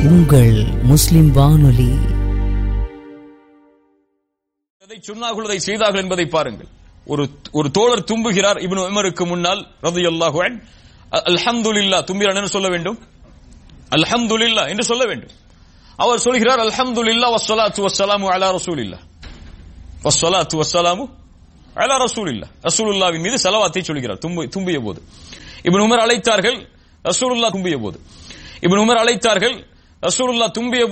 உங்கள் முஸ்லிம் வானொலி எதை சொன்னார்கள் அதை செய்தார்கள் என்பதை பாருங்கள் ஒரு ஒரு தோழர் தும்புகிறார் இப்னு உமருக்கு முன்னால் ரலியல்லாஹு அன் அல்ஹம்துலில்லாஹ் தும்பினார் என்ன சொல்ல வேண்டும் அல்ஹம்துலில்லாஹ் என்று சொல்ல வேண்டும் அவர் சொல்கிறார் அல்ஹம்துலில்லாஹ் வஸ்ஸலாத்து வஸ்ஸலாமு அலா ரசூலில்லாஹ் வஸ்ஸலாத்து வஸ்ஸலாமு அலா ரசூலில்லாஹ் ரசூலுல்லாஹ்வின் மீது ஸலவாத்தை சொல்கிறார் தும்பு தும்பிய போது இப்னு உமர் அழைத்தார்கள் ரசூலுல்லாஹ் தும்பிய போது இப்னு உமர் அழைத்தார்கள் ரசூலுல்லாஹ் தும்பிய